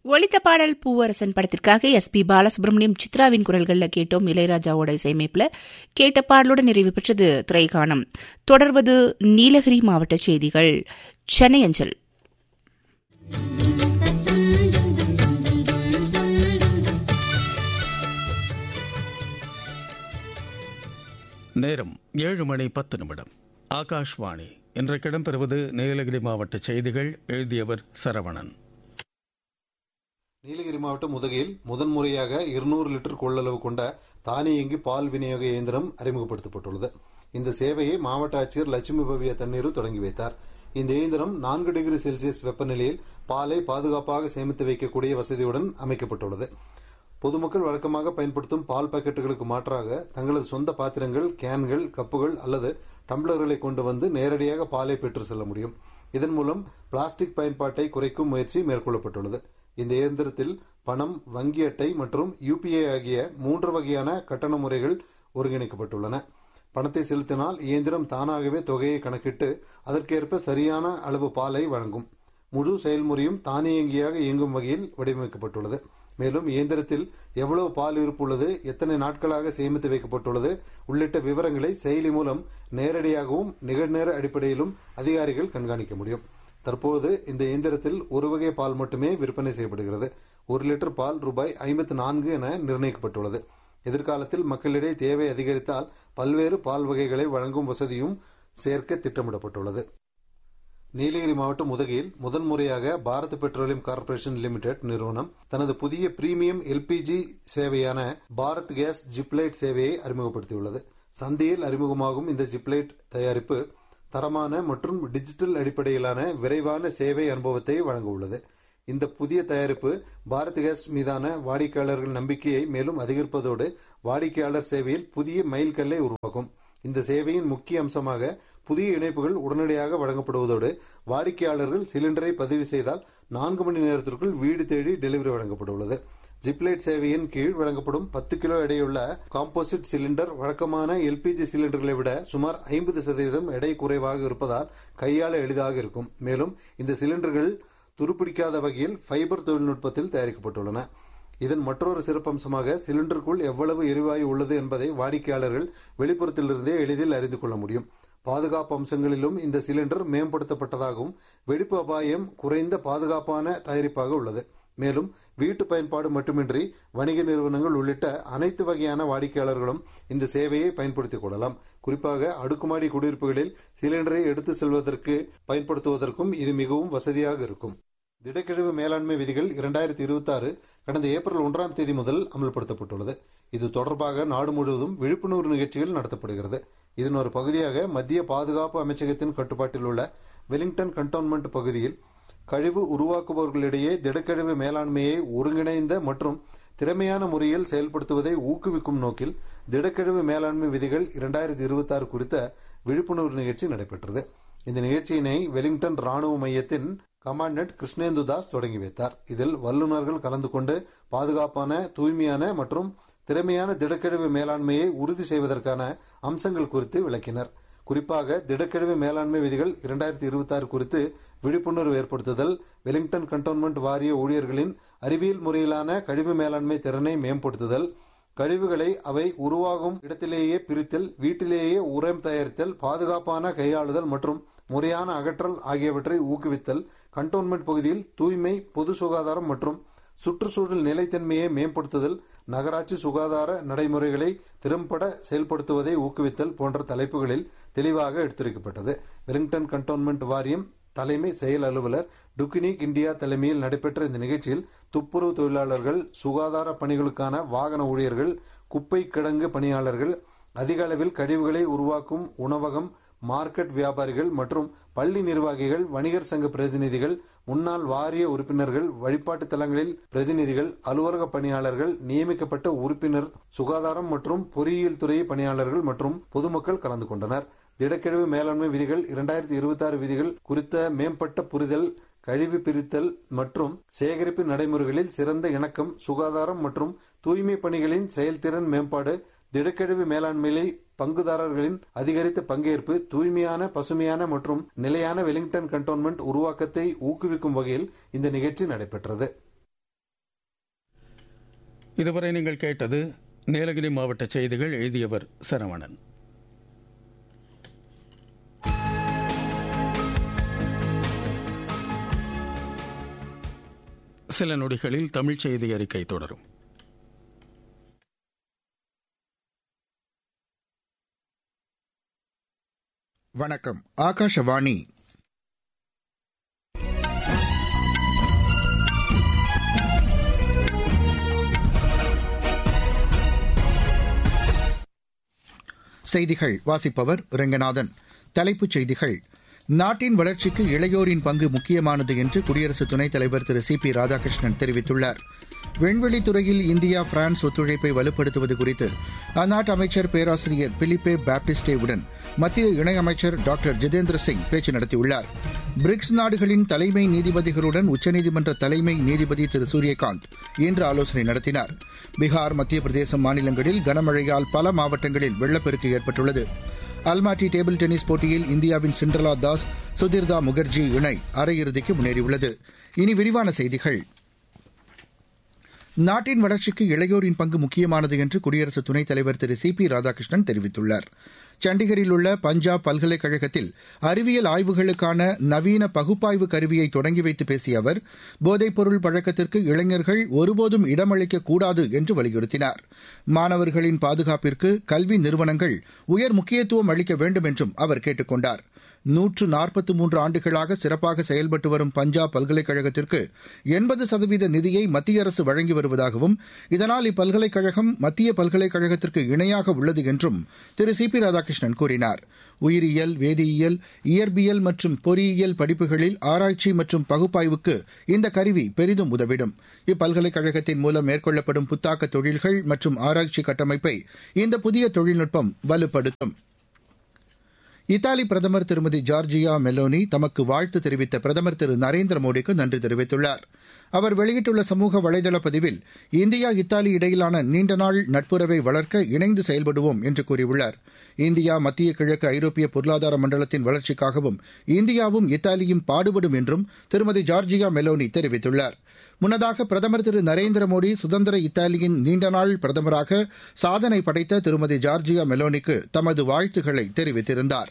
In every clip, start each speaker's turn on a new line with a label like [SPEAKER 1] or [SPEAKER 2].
[SPEAKER 1] ஒளித்த பாடல் பூவரசன் படத்திற்காக S B Balasubramaniam சித்ராவின் குரல்களில் கேட்டோம் இளையராஜாவோட இசையமைப்பில் கேட்ட பாடலுடன் நிறைவு பெற்றது திரைக்காணம் தொடர்வது நீலகிரி மாவட்ட செய்திகள் சென்னை அஞ்சல்
[SPEAKER 2] நேரம் ஏழு மணி பத்து நிமிடம் ஆகாஷ்வாணி இன்றைக்கு இடம்பெறுவது நீலகிரி மாவட்ட செய்திகள் எழுதியவர் சரவணன்
[SPEAKER 3] நீலகிரி மாவட்டம் உதகையில் முதன்முறையாக இருநூறு லிட்டர் கொள்ளளவு கொண்ட தானியங்கி பால் விநியோக இயந்திரம் அறிமுகப்படுத்தப்பட்டுள்ளது இந்த சேவையை மாவட்ட ஆட்சியர் லட்சுமி பவிய தண்ணீர் தொடங்கி வைத்தார் இந்த இயந்திரம் நான்கு டிகிரி செல்சியஸ் வெப்பநிலையில் பாலை பாதுகாப்பாக சேமித்து வைக்கக்கூடிய வசதியுடன் அமைக்கப்பட்டுள்ளது பொதுமக்கள் வழக்கமாக பயன்படுத்தும் பால் பாக்கெட்டுகளுக்கு மாற்றாக தங்களது சொந்த பாத்திரங்கள் கேன்கள் கப்புகள் அல்லது டம்ளர்களை கொண்டு வந்து நேரடியாக பாலை பெற்று செல்ல முடியும் இதன் மூலம் பிளாஸ்டிக் பயன்பாட்டை குறைக்கும் முயற்சி மேற்கொள்ளப்பட்டுள்ளது இந்த இயந்திரத்தில் பணம் வங்கி அட்டை மற்றும் யுபிஐ ஆகிய மூன்று வகையான கட்டண முறைகள் ஒருங்கிணைக்கப்பட்டுள்ளன பணத்தை செலுத்தினால் இயந்திரம் தானாகவே தொகையை கணக்கிட்டு அதற்கேற்ப சரியான அளவு பாலை வழங்கும் முழு செயல்முறையும் தானியங்கியாக இயங்கும் வகையில் வடிவமைக்கப்பட்டுள்ளது மேலும் இயந்திரத்தில் எவ்வளவு பால் இருப்பு உள்ளது எத்தனை நாட்களாக சேமித்து வைக்கப்பட்டுள்ளது உள்ளிட்ட விவரங்களை செயலி மூலம் நேரடியாகவும் நிகழ்நேர அடிப்படையிலும் அதிகாரிகள் கண்காணிக்க முடியும் தற்போது இந்த இயந்திரத்தில் ஒரு வகை பால் மட்டுமே விற்பனை செய்யப்படுகிறது ஒரு லிட்டர் பால் ரூபாய் ஐம்பத்தி நான்கு என நிர்ணயிக்கப்பட்டுள்ளது எதிர்காலத்தில் மக்களிடையே தேவை அதிகரித்தால் பல்வேறு பால் வகைகளை வழங்கும் வசதியும் சேர்க்க திட்டமிடப்பட்டுள்ளது நீலகிரி மாவட்டம் உதகையில் முதன்முறையாக பாரத் பெட்ரோலியம் கார்ப்பரேஷன் லிமிடெட் நிறுவனம் தனது புதிய பிரீமியம் எல்பிஜி சேவையான பாரத் கேஸ் ஜிப்லைட் சேவையை அறிமுகப்படுத்தியுள்ளது சந்தையில் அறிமுகமாகும் இந்த ஜிப்லைட் தயாரிப்பு தரமான மற்றும் டிஜிட்டல் அடிப்படையிலான விரைவான சேவை அனுபவத்தை வழங்க உள்ளது இந்த புதிய தயாரிப்பு பாரத் கேஸ் மீதான வாடிக்கையாளர்கள் நம்பிக்கையை மேலும் அதிகரிப்பதோடு வாடிக்கையாளர் சேவையில் புதிய மைல்கல்லை உருவாக்கும் இந்த சேவையின் முக்கிய அம்சமாக புதிய இணைப்புகள் உடனடியாக வழங்கப்படுவதோடு வாடிக்கையாளர்கள் சிலிண்டரை பதிவு செய்தால் நான்கு மணி நேரத்திற்குள் வீடு தேடி டெலிவரி வழங்கப்பட்டுள்ளது ஜிப்லைட் சேவையின் கீழ் வழங்கப்படும் பத்து கிலோ எடையுள்ள காம்போசிட் சிலிண்டர் வழக்கமான எல்பிஜி சிலிண்டர்களை விட சுமார் ஐம்பது சதவீதம் எடை குறைவாக இருப்பதால் கையாள எளிதாக இருக்கும் மேலும் இந்த சிலிண்டர்கள் துருப்பிடிக்காத வகையில் ஃபைபர் தொழில்நுட்பத்தில் தயாரிக்கப்பட்டுள்ளன இதன் மற்றொரு சிறப்பம்சமாக சிலிண்டருக்குள் எவ்வளவு எரிவாயு உள்ளது என்பதை வாடிக்கையாளர்கள் வெளிப்புறத்திலிருந்தே எளிதில் அறிந்து கொள்ள முடியும் பாதுகாப்பு அம்சங்களிலும் இந்த சிலிண்டர் மேம்படுத்தப்பட்டதாகவும் வெடிப்பு அபாயம் குறைந்த பாதுகாப்பான தயாரிப்பாக உள்ளது மேலும் வீட்டு பயன்பாடு மட்டுமின்றி வணிக நிறுவனங்கள் உள்ளிட்ட அனைத்து வகையான வாடிக்கையாளர்களும் இந்த சேவையை பயன்படுத்திக் கொள்ளலாம் குறிப்பாக அடுக்குமாடி குடியிருப்புகளில் சிலிண்டரை எடுத்து செல்வதற்கு பயன்படுத்துவதற்கும் இது மிகவும் வசதியாக இருக்கும் திடக்கழிவு மேலாண்மை விதிகள் இரண்டாயிரத்தி இருபத்தி ஆறு கடந்த ஏப்ரல் ஒன்றாம் தேதி முதல் அமல்படுத்தப்பட்டுள்ளது இது தொடர்பாக நாடு முழுவதும் விழிப்புணர்வு நிகழ்ச்சிகள் நடத்தப்படுகிறது இதன் ஒரு பகுதியாக மத்திய பாதுகாப்பு அமைச்சகத்தின் கட்டுப்பாட்டில் உள்ள வெலிங்டன் கண்டோன்மெண்ட் பகுதியில் கழிவு உருவாக்குபவர்களிடையே திடக்கழிவு மேலாண்மையை ஒருங்கிணைந்த மற்றும் திறமையான முறையில் செயல்படுத்துவதை ஊக்குவிக்கும் நோக்கில் திடக்கழிவு மேலாண்மை விதிகள் இரண்டாயிரத்தி இருபத்தி ஆறு குறித்த விழிப்புணர்வு நிகழ்ச்சி நடைபெற்றது இந்த நிகழ்ச்சியினை வெலிங்டன் ராணுவ மையத்தின் கமாண்டன்ட் கிருஷ்ணேந்து தாஸ் தொடங்கி வைத்தார் இதில் வல்லுநர்கள் கலந்து கொண்டு பாதுகாப்பான தூய்மையான மற்றும் திறமையான திடக்கழிவு மேலாண்மையை உறுதி செய்வதற்கான அம்சங்கள் குறித்து விளக்கினர் குறிப்பாக திடக்கழிவு மேலாண்மை விதிகள் இரண்டாயிரத்தி இருபத்தி ஆறு குறித்து விழிப்புணர்வு ஏற்படுத்துதல் வெலிங்டன் கண்டோன்மெண்ட் வாரிய ஊழியர்களின் அறிவியல் முறையிலான கழிவு மேலாண்மை திறனை மேம்படுத்துதல் கழிவுகளை அவை உருவாகும் இடத்திலேயே பிரித்தல் வீட்டிலேயே உரம் தயாரித்தல் பாதுகாப்பான கையாளுதல் மற்றும் முறையான அகற்றல் ஆகியவற்றை ஊக்குவித்தல் கண்டோன்மெண்ட் பகுதியில் தூய்மை பொது சுகாதாரம் மற்றும் சுற்றுச்சூழல் நிலைத்தன்மையை மேம்படுத்துதல் நகராட்சி சுகாதார நடைமுறைகளை திறம்பட செயல்படுத்துவதை ஊக்குவித்தல் போன்ற தலைப்புகளில் தெளிவாக எடுத்துரைக்கப்பட்டது வெலிங்டன் கண்டோன்மெண்ட் வாரியம் தலைமை செயல் அலுவலர் டுக்கினிக் இந்தியா தலைமையில் நடைபெற்ற இந்த நிகழ்ச்சியில் துப்புரவு தொழிலாளர்கள் சுகாதார பணிகளுக்கான வாகன ஊழியர்கள் குப்பை கிடங்கு பணியாளர்கள் அதிக அளவில் கழிவுகளை உருவாக்கும் உணவகம் மார்க்கெட் வியாபாரிகள் மற்றும் பள்ளி நிர்வாகிகள் வணிகர் சங்க பிரதிநிதிகள் முன்னாள் வாரிய உறுப்பினர்கள் வழிபாட்டு தலங்களில் பிரதிநிதிகள் அலுவலக பணியாளர்கள் நியமிக்கப்பட்ட உறுப்பினர் சுகாதாரம் மற்றும் பொறியியல் துறை பணியாளர்கள் மற்றும் பொதுமக்கள் கலந்து கொண்டனர் திடக்கழிவு மேலாண்மை விதிகள் இரண்டாயிரத்தி இருபத்தி ஆறு விதிகள் குறித்த மேம்பட்ட புரிதல் கழிவு பிரித்தல் மற்றும் சேகரிப்பு நடைமுறைகளில் சிறந்த இணக்கம் சுகாதாரம் மற்றும் தூய்மை பணிகளின் செயல்திறன் மேம்பாடு திடக்கழிவு மேலாண்மையிலே பங்குதாரர்களின் அதிகரித்த பங்கேற்பு தூய்மையான பசுமையான மற்றும் நிலையான வெலிங்டன் கண்டோன்மெண்ட் உருவாக்கத்தை ஊக்குவிக்கும் வகையில் இந்த நிகழ்ச்சி நடைபெற்றது
[SPEAKER 2] இதுவரை நீங்கள் கேட்டது நீலகிரி மாவட்ட செய்திகள் எழுதியவர் சரவணன் சில நொடிகளில் தமிழ் செய்தி அறிக்கை தொடரும்
[SPEAKER 4] வணக்கம் ஆகாஷவாணி செய்திகள் வாசிப்பவர் ரெங்கநாதன் தலைப்புச் செய்திகள் நாட்டின் வளர்ச்சிக்கு இளையோரின் பங்கு முக்கியமானது என்று குடியரசு துணைத் தலைவர் திரு சி பி ராதாகிருஷ்ணன் தெரிவித்துள்ளார் விண்வெளித்துறையில் இந்தியா பிரான்ஸ் ஒத்துழைப்பை வலுப்படுத்துவது குறித்து அந்நாட்டு அமைச்சர் பேராசிரியர் பிலிப்பே பாப்டிஸ்டே உடன் மத்திய இணையமைச்சர் டாக்டர் ஜிதேந்திர சிங் பேச்சு நடத்தியுள்ளார் பிரிக்ஸ் நாடுகளின் தலைமை நீதிபதிகளுடன் உச்சநீதிமன்ற தலைமை நீதிபதி திரு சூரியகாந்த் இன்று ஆலோசனை நடத்தினார் பீகார் மத்திய பிரதேசம் மாநிலங்களில் கனமழையால் பல மாவட்டங்களில் வெள்ளப்பெருக்கு ஏற்பட்டுள்ளது அல்மாட்டி டேபிள் டென்னிஸ் போட்டியில் இந்தியாவின் சிண்ட்ரலா தாஸ் சுதிர்தா முகர்ஜி இணை அரையிறுதிக்கு முன்னேறியுள்ளது இனி விரிவான செய்திகள் நாட்டின் வளர்ச்சிக்கு இளையோரின் பங்கு முக்கியமானது என்று குடியரசு துணைத் தலைவர் திரு சி பி ராதாகிருஷ்ணன் தெரிவித்துள்ளார் சண்டிகரில் உள்ள பஞ்சாப் பல்கலைக்கழகத்தில் அறிவியல் ஆய்வுகளுக்கான நவீன பகுப்பாய்வு கருவியை தொடங்கி வைத்து பேசிய அவர் போதைப்பொருள் பழக்கத்திற்கு இளைஞர்கள் ஒருபோதும் இடமளிக்க கூடாது என்று வலியுறுத்தினார் மாணவர்களின் பாதுகாப்பிற்கு கல்வி நிறுவனங்கள் உயர் முக்கியத்துவம் அளிக்க வேண்டும் என்றும் அவர் கேட்டுக் கொண்டார் நூற்று நாற்பத்து மூன்று ஆண்டுகளாக சிறப்பாக செயல்பட்டு வரும் பஞ்சாப் பல்கலைக்கழகத்திற்கு எண்பது சதவீத நிதியை மத்திய அரசு வழங்கி வருவதாகவும் இதனால் இப்பல்கலைக்கழகம் மத்திய பல்கலைக்கழகத்திற்கு இணையாக உள்ளது என்றும் திரு சி பி ராதாகிருஷ்ணன் கூறினார் உயிரியல் வேதியியல் இயற்பியல் மற்றும் பொறியியல் படிப்புகளில் ஆராய்ச்சி மற்றும் பகுப்பாய்வுக்கு இந்த கருவி பெரிதும் உதவிடும் இப்பல்கலைக்கழகத்தின் மூலம் மேற்கொள்ளப்படும் புத்தாக்க தொழில்கள் மற்றும் ஆராய்ச்சி கட்டமைப்பை இந்த புதிய தொழில்நுட்பம் வலுப்படுத்தும் இத்தாலி பிரதமர் திருமதி ஜார்ஜியா மெலோனி தமக்கு வாழ்த்து தெரிவித்த பிரதமர் திரு நரேந்திர மோடிக்கு நன்றி தெரிவித்துள்ளார் அவர் வெளியிட்டுள்ள சமூக வலைதள பதிவில் இந்தியா இத்தாலி இடையிலான நீண்டநாள் நட்புறவை வளர்க்க இணைந்து செயல்படுவோம் என்று கூறியுள்ளார் இந்தியா மத்திய கிழக்கு ஐரோப்பிய பொருளாதார மண்டலத்தின் வளர்ச்சிக்காகவும் இந்தியாவும் இத்தாலியும் பாடுபடும் என்றும் திருமதி ஜார்ஜியா மெலோனி தெரிவித்துள்ளார் முன்னதாக பிரதமர் திரு நரேந்திர மோடி சுதந்திர இத்தாலியின் நீண்டநாள் பிரதமராக சாதனை படைத்த திருமதி ஜார்ஜியா மெலோனிக்கு தமது வாழ்த்துக்களை தெரிவித்திருந்தார்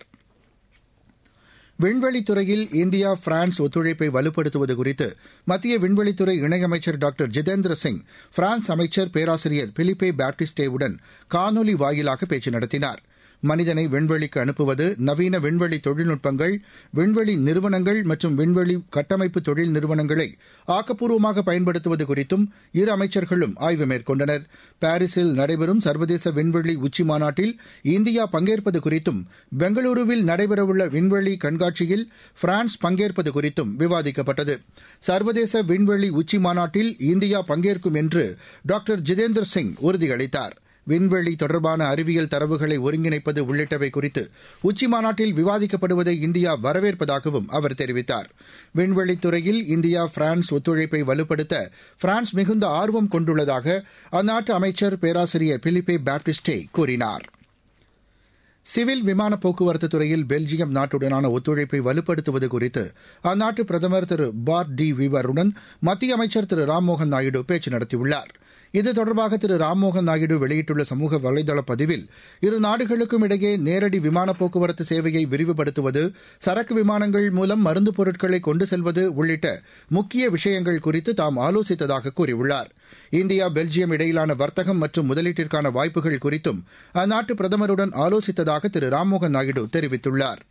[SPEAKER 4] விண்வெளித்துறையில் இந்தியா பிரான்ஸ் ஒத்துழைப்பை வலுப்படுத்துவது குறித்து மத்திய விண்வெளித்துறை இணையமைச்சர் டாக்டர் ஜிதேந்திர சிங் பிரான்ஸ் அமைச்சர் பேராசிரியர் பிலிப்பே பாப்டிஸ்டேவுடன் காணொலி வாயிலாக பேச்சு நடத்தினார் மனிதனை விண்வெளிக்கு அனுப்புவது நவீன விண்வெளி தொழில்நுட்பங்கள் விண்வெளி நிறுவனங்கள் மற்றும் விண்வெளி கட்டமைப்பு தொழில் நிறுவனங்களை ஆக்கப்பூர்வமாக பயன்படுத்துவது குறித்தும் இரு அமைச்சர்களும் ஆய்வு மேற்கொண்டனர் பாரிஸில் நடைபெறும் சர்வதேச விண்வெளி உச்சி மாநாட்டில் இந்தியா பங்கேற்பது குறித்தும் பெங்களூருவில் நடைபெறவுள்ள விண்வெளி கண்காட்சியில் பிரான்ஸ் பங்கேற்பது குறித்தும் விவாதிக்கப்பட்டது சர்வதேச விண்வெளி உச்சி மாநாட்டில் இந்தியா பங்கேற்கும் என்று டாக்டர் ஜிதேந்திர சிங் உறுதியளித்தார் விண்வெளி தொடர்பான அறிவியல் தரவுகளை ஒருங்கிணைப்பது உள்ளிட்டவை குறித்து உச்சி மாநாட்டில் விவாதிக்கப்படுவதை இந்தியா வரவேற்பதாகவும் அவர் தெரிவித்தார் விண்வெளித்துறையில் இந்தியா பிரான்ஸ் ஒத்துழைப்பை வலுப்படுத்த பிரான்ஸ் மிகுந்த ஆர்வம் கொண்டுள்ளதாக அந்நாட்டு அமைச்சர் பேராசிரியர் பிலிப்பே பாப்டிஸ்டே கூறினார் சிவில் விமான போக்குவரத்து துறையில் பெல்ஜியம் நாட்டுடனான ஒத்துழைப்பை வலுப்படுத்துவது குறித்து அந்நாட்டு பிரதமர் திரு பார் டி விவருடன் மத்திய அமைச்சர் திரு ராம்மோகன் நாயுடு பேச்சு நடத்தியுள்ளார் இது தொடர்பாக திரு ராம்மோகன் நாயுடு வெளியிட்டுள்ள சமூக வலைதள பதிவில் இரு நாடுகளுக்கும் இடையே நேரடி விமான போக்குவரத்து சேவையை விரிவுபடுத்துவது சரக்கு விமானங்கள் மூலம் மருந்து பொருட்களை கொண்டு செல்வது உள்ளிட்ட முக்கிய விஷயங்கள் குறித்து தாம் ஆலோசித்ததாக கூறியுள்ளார் இந்தியா பெல்ஜியம் இடையிலான வர்த்தகம் மற்றும் முதலீட்டிற்கான வாய்ப்புகள் குறித்தும் அந்நாட்டு பிரதமருடன் ஆலோசித்ததாக திரு ராம்மோகன் நாயுடு தெரிவித்துள்ளார்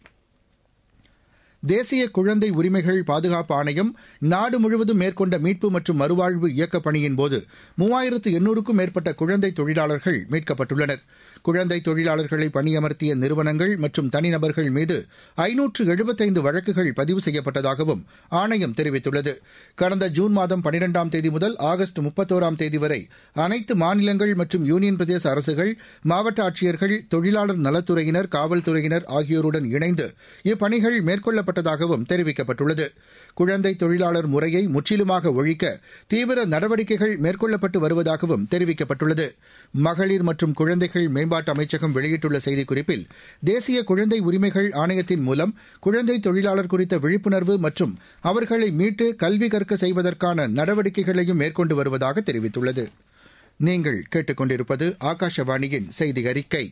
[SPEAKER 4] தேசிய குழந்தை உரிமைகள் பாதுகாப்பு ஆணையம் நாடு முழுவதும் மேற்கொண்ட மீட்பு மற்றும் மறுவாழ்வு இயக்கப் பணியின்போது மூவாயிரத்து எண்ணூறுக்கும் மேற்பட்ட குழந்தை தொழிலாளர்கள் மீட்கப்பட்டுள்ளனர் குழந்தை தொழிலாளர்களை பணியமர்த்திய நிறுவனங்கள் மற்றும் தனிநபர்கள் மீது ஐநூற்று எழுபத்தைந்து வழக்குகள் பதிவு செய்யப்பட்டதாகவும் ஆணையம் தெரிவித்துள்ளது கடந்த ஜூன் மாதம் பனிரெண்டாம் தேதி முதல் ஆகஸ்ட் முப்பத்தோராம் தேதி வரை அனைத்து மாநிலங்கள் மற்றும் யூனியன் பிரதேச அரசுகள் மாவட்ட ஆட்சியர்கள் தொழிலாளர் நலத்துறையினர் காவல்துறையினர் ஆகியோருடன் இணைந்து இப்பணிகள் மேற்கொள்ளப்பட்டதாகவும் தெரிவிக்கப்பட்டுள்ளது குழந்தை தொழிலாளர் முறையை முற்றிலுமாக ஒழிக்க தீவிர நடவடிக்கைகள் மேற்கொள்ளப்பட்டு வருவதாகவும் தெரிவிக்கப்பட்டுள்ளது மகளிர் மற்றும் குழந்தைகள் மேம்பாட்டு அமைச்சகம் வெளியிட்டுள்ள செய்திக்குறிப்பில் தேசிய குழந்தை உரிமைகள் ஆணையத்தின் மூலம் குழந்தை தொழிலாளர் குறித்த விழிப்புணர்வு மற்றும் அவர்களை மீட்டு கல்வி கற்க செய்வதற்கான நடவடிக்கைகளையும் மேற்கொண்டு வருவதாக தெரிவித்துள்ளது நீங்கள் கேட்டுக்கொண்டிருப்பது ஆகாஷவாணியின் செய்தி அறிக்கை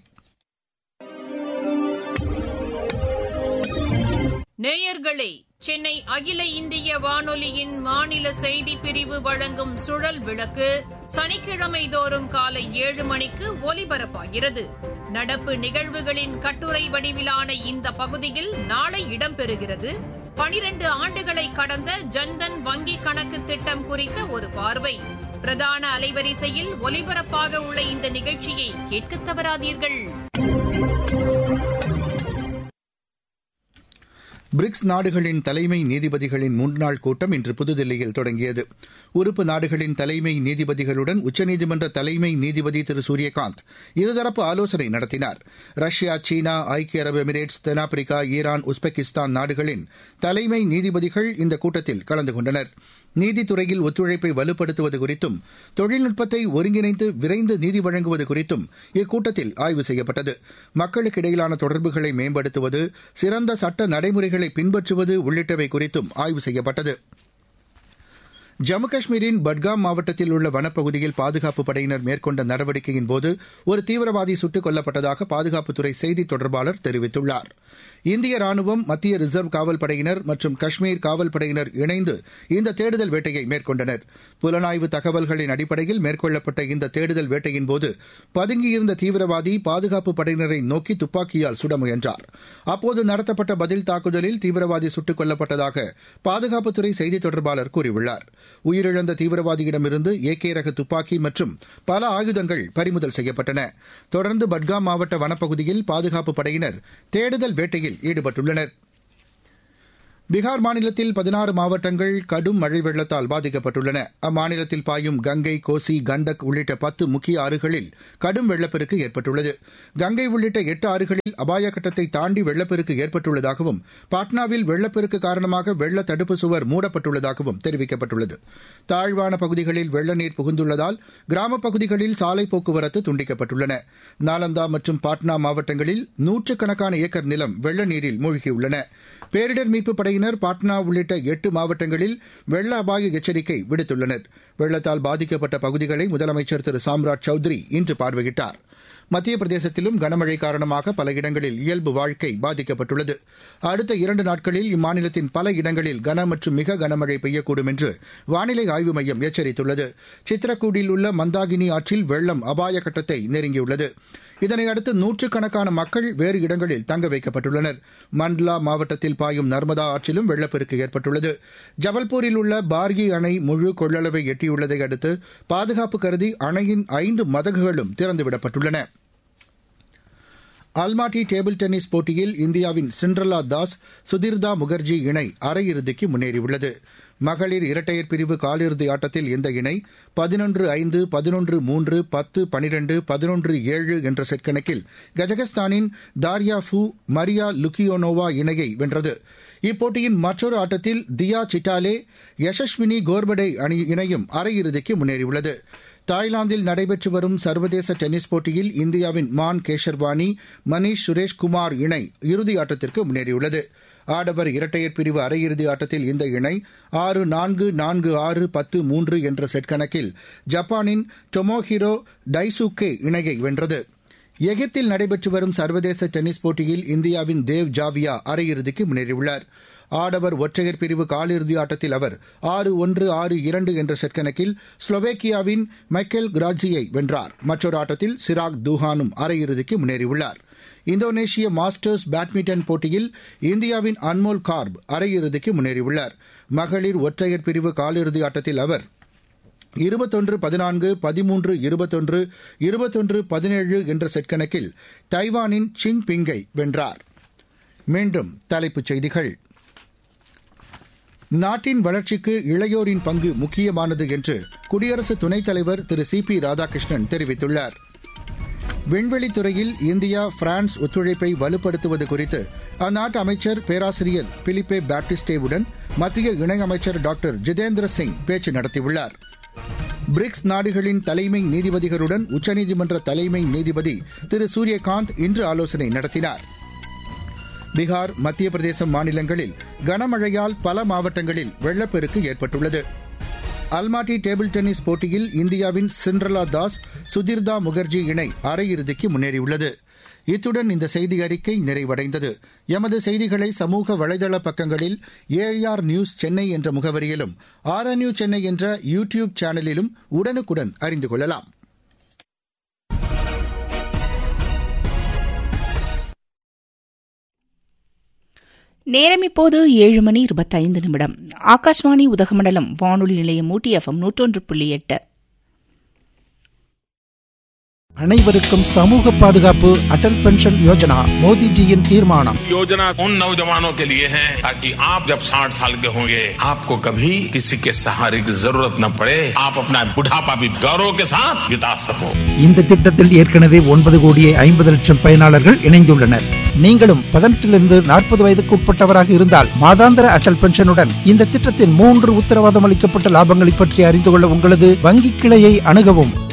[SPEAKER 5] நேயர்களே சென்னை அகில இந்திய வானொலியின் மாநில செய்தி பிரிவு வழங்கும் சுழல் விளக்கு சனிக்கிழமை தோறும் காலை ஏழு மணிக்கு ஒலிபரப்பாகிறது நடப்பு நிகழ்வுகளின் கட்டுரை வடிவிலான இந்த பகுதியில் நாளை இடம்பெறுகிறது பனிரண்டு ஆண்டுகளை கடந்த ஜன்தன் வங்கி கணக்கு திட்டம் குறித்த ஒரு பார்வை பிரதான அலைவரிசையில் ஒலிபரப்பாக உள்ள இந்த நிகழ்ச்சியை கேட்க தவறாதீர்கள்
[SPEAKER 4] பிரிக்ஸ் நாடுகளின் தலைமை நீதிபதிகளின் மூன்று கூட்டம் இன்று புதுதில்லியில் தொடங்கியது உறுப்பு நாடுகளின் தலைமை நீதிபதிகளுடன் உச்சநீதிமன்ற தலைமை நீதிபதி திரு சூரியகாந்த் இருதரப்பு ஆலோசனை நடத்தினார் ரஷ்யா சீனா ஐக்கிய அரபு எமிரேட்ஸ் தென்னாப்பிரிக்கா ஈரான் உஸ்பெகிஸ்தான் நாடுகளின் தலைமை நீதிபதிகள் இந்த கூட்டத்தில் கலந்து கொண்டனர் நீதித்துறையில் ஒத்துழைப்பை வலுப்படுத்துவது குறித்தும் தொழில்நுட்பத்தை ஒருங்கிணைந்து விரைந்து நீதி வழங்குவது குறித்தும் இக்கூட்டத்தில் ஆய்வு செய்யப்பட்டது மக்களுக்கு இடையிலான தொடர்புகளை மேம்படுத்துவது சிறந்த சட்ட நடைமுறைகளை பின்பற்றுவது உள்ளிட்டவை குறித்தும் ஆய்வு செய்யப்பட்டது ஜம்மு காஷ்மீரின் பட்காம் மாவட்டத்தில் உள்ள வனப்பகுதியில் பாதுகாப்பு படையினர் மேற்கொண்ட நடவடிக்கையின் போது ஒரு தீவிரவாதி சுட்டுக் கொல்லப்பட்டதாக பாதுகாப்புத்துறை செய்தி தொடர்பாளர் தெரிவித்துள்ளார் இந்திய ராணுவம் மத்திய ரிசர்வ் காவல் படையினர் மற்றும் காஷ்மீர் காவல் படையினர் இணைந்து இந்த தேடுதல் வேட்டையை மேற்கொண்டனர் புலனாய்வு தகவல்களின் அடிப்படையில் மேற்கொள்ளப்பட்ட இந்த தேடுதல் வேட்டையின் போது பதுங்கியிருந்த தீவிரவாதி பாதுகாப்பு படையினரை நோக்கி துப்பாக்கியால் சுட முயன்றார் அப்போது நடத்தப்பட்ட பதில் தாக்குதலில் தீவிரவாதி சுட்டுக் கொல்லப்பட்டதாக பாதுகாப்புத்துறை செய்தி தொடர்பாளர் கூறியுள்ளார் உயிரிழந்த தீவிரவாதியிடமிருந்து ஏகே ரக துப்பாக்கி மற்றும் பல ஆயுதங்கள் பறிமுதல் செய்யப்பட்டன தொடர்ந்து பட்காம் மாவட்ட வனப்பகுதியில் பாதுகாப்பு படையினர் தேடுதல் வேட்டையில் ஈடுபட்டுள்ளனர் பீகார் மாநிலத்தில் பதினாறு மாவட்டங்கள் கடும் மழை வெள்ளத்தால் பாதிக்கப்பட்டுள்ளன அம்மாநிலத்தில் பாயும் கங்கை கோசி கண்டக் உள்ளிட்ட பத்து முக்கிய ஆறுகளில் கடும் வெள்ளப்பெருக்கு ஏற்பட்டுள்ளது கங்கை உள்ளிட்ட எட்டு ஆறுகளில் அபாய கட்டத்தை தாண்டி வெள்ளப்பெருக்கு ஏற்பட்டுள்ளதாகவும் பாட்னாவில் வெள்ளப்பெருக்கு காரணமாக வெள்ள தடுப்பு சுவர் மூடப்பட்டுள்ளதாகவும் தெரிவிக்கப்பட்டுள்ளது தாழ்வான பகுதிகளில் வெள்ள நீர் புகுந்துள்ளதால் கிராமப் பகுதிகளில் சாலை போக்குவரத்து துண்டிக்கப்பட்டுள்ளன நாலந்தா மற்றும் பாட்னா மாவட்டங்களில் நூற்றுக்கணக்கான ஏக்கர் நிலம் வெள்ள நீரில் மூழ்கியுள்ளன பேரிடர் மீட்புப் படையினர் பாட்னா உள்ளிட்ட எட்டு மாவட்டங்களில் வெள்ள அபாய எச்சரிக்கை விடுத்துள்ளனர் வெள்ளத்தால் பாதிக்கப்பட்ட பகுதிகளை முதலமைச்சர் திரு சாம்ராஜ் சௌத்ரி இன்று பார்வையிட்டார் மத்திய பிரதேசத்திலும் கனமழை காரணமாக பல இடங்களில் இயல்பு வாழ்க்கை பாதிக்கப்பட்டுள்ளது அடுத்த இரண்டு நாட்களில் இம்மாநிலத்தின் பல இடங்களில் கன மற்றும் மிக கனமழை பெய்யக்கூடும் என்று வானிலை ஆய்வு மையம் எச்சரித்துள்ளது சித்ரக்கூடில் உள்ள மந்தாகினி ஆற்றில் வெள்ளம் அபாய கட்டத்தை நெருங்கியுள்ளது இதனையடுத்து நூற்றுக்கணக்கான மக்கள் வேறு இடங்களில் தங்க வைக்கப்பட்டுள்ளனர் மண்ட்லா மாவட்டத்தில் பாயும் நர்மதா ஆற்றிலும் வெள்ளப்பெருக்கு ஏற்பட்டுள்ளது ஜபல்பூரில் உள்ள பார்கி அணை முழு கொள்ளளவை எட்டியுள்ளதை அடுத்து பாதுகாப்பு கருதி அணையின் ஐந்து மதகுகளும் திறந்துவிடப்பட்டுள்ளன அல்மாட்டி டேபிள் டென்னிஸ் போட்டியில் இந்தியாவின் சிண்ட்ரலா தாஸ் சுதிர்தா முகர்ஜி இணை அரையிறுதிக்கு முன்னேறியுள்ளது மகளிர் இரட்டையர் பிரிவு காலிறுதி ஆட்டத்தில் இந்த இணை பதினொன்று ஐந்து பதினொன்று மூன்று பத்து பனிரெண்டு பதினொன்று ஏழு என்ற செட் கணக்கில் கஜகஸ்தானின் தாரியா ஃபூ மரியா லுக்கியோனோவா இணையை வென்றது இப்போட்டியின் மற்றொரு ஆட்டத்தில் தியா சிட்டாலே யசஸ்வினி கோர்படே அணி இணையும் அரையிறுதிக்கு முன்னேறியுள்ளது தாய்லாந்தில் நடைபெற்று வரும் சர்வதேச டென்னிஸ் போட்டியில் இந்தியாவின் மான் கேஷர்வானி மணீஷ் சுரேஷ்குமார் இணை இறுதி ஆட்டத்திற்கு முன்னேறியுள்ளது ஆடவர் இரட்டையர் பிரிவு அரையிறுதி ஆட்டத்தில் இந்த இணை ஆறு நான்கு நான்கு ஆறு பத்து மூன்று என்ற செட் கணக்கில் ஜப்பானின் டொமோஹிரோ டைசுகே இணையை வென்றது எகிப்தில் நடைபெற்று வரும் சர்வதேச டென்னிஸ் போட்டியில் இந்தியாவின் தேவ் ஜாவியா அரையிறுதிக்கு முன்னேறியுள்ளார் ஆடவர் ஒற்றையர் பிரிவு காலிறுதி ஆட்டத்தில் அவர் ஆறு ஒன்று ஆறு இரண்டு என்ற செட் கணக்கில் ஸ்லோவேக்கியாவின் மைக்கேல் கிராட்சியை வென்றார் மற்றொரு ஆட்டத்தில் சிராக் தூஹானும் அரையிறுதிக்கு முன்னேறியுள்ளார் இந்தோனேஷிய மாஸ்டர்ஸ் பேட்மிண்டன் போட்டியில் இந்தியாவின் அன்மோல் கார்ப் அரையிறுதிக்கு முன்னேறியுள்ளார் மகளிர் ஒற்றையர் பிரிவு காலிறுதி ஆட்டத்தில் அவர் இருபத்தொன்று பதினான்கு பதிமூன்று இருபத்தொன்று இருபத்தொன்று பதினேழு என்ற செட் கணக்கில் தைவானின் சிங் பிங்கை வென்றார் மீண்டும் தலைப்புச் செய்திகள் நாட்டின் வளர்ச்சிக்கு இளையோரின் பங்கு முக்கியமானது என்று குடியரசு துணைத் தலைவர் திரு சி பி ராதாகிருஷ்ணன் தெரிவித்துள்ளார் விண்வெளித்துறையில் இந்தியா பிரான்ஸ் ஒத்துழைப்பை வலுப்படுத்துவது குறித்து அந்நாட்டு அமைச்சர் பேராசிரியர் பிலிப்பே பாப்டிஸ்டேவுடன் மத்திய இணையமைச்சர் டாக்டர் ஜிதேந்திர சிங் பேச்சு நடத்தியுள்ளார் பிரிக்ஸ் நாடுகளின் தலைமை நீதிபதிகளுடன் உச்சநீதிமன்ற தலைமை நீதிபதி திரு சூரியகாந்த் இன்று ஆலோசனை நடத்தினார் பீகார் மத்திய பிரதேசம் மாநிலங்களில் கனமழையால் பல மாவட்டங்களில் வெள்ளப்பெருக்கு ஏற்பட்டுள்ளது அல்மாட்டி டேபிள் டென்னிஸ் போட்டியில் இந்தியாவின் சிண்ட்ரலா தாஸ் சுதிர்தா முகர்ஜி இணை அரையிறுதிக்கு முன்னேறியுள்ளது இத்துடன் இந்த செய்தி அறிக்கை நிறைவடைந்தது எமது செய்திகளை சமூக வலைதள பக்கங்களில் ஏஐஆர் நியூஸ் சென்னை என்ற முகவரியிலும் ஆர்என்யூ சென்னை என்ற யூ டியூப் சேனலிலும் உடனுக்குடன் அறிந்து கொள்ளலாம்
[SPEAKER 1] நேரம் இப்போது ஏழு மணி இருபத்தைந்து நிமிடம் ஆகாஷ்வாணி உதகமண்டலம் வானொலி நிலையம் ஊட்டி எஃப்எம் நூற்றொன்று புள்ளி எட்டு
[SPEAKER 6] அனைவருக்கும் சமூக பாதுகாப்பு அடல் பென்ஷன் யோஜனா மோடிஜியின் தீர்மானம்
[SPEAKER 7] योजना उन नौजवानों के लिए है ताकि आप जब 60 साल के होंगे आपको कभी किसी के सहारे की जरूरत न पड़े आप अपना बुढ़ापा भी गौरव के साथ बिता सको
[SPEAKER 6] இந்த திட்டத்தில் ஏற்கனவே ஒன்பது கோடியே ஐம்பது லட்சம் பயனாளர்கள் இணைந்துள்ளனர் நீங்களும் பதினெட்டிலிருந்து நாற்பது வயதுக்கு உட்பட்டவராக இருந்தால் மாதாந்திர அடல் பென்ஷனுடன் இந்த திட்டத்தின் மூன்று உத்தரவாதம் அளிக்கப்பட்ட லாபங்களை பற்றி அறிந்து கொள்ள உங்களது வங்கி கிளையை அணுகவும்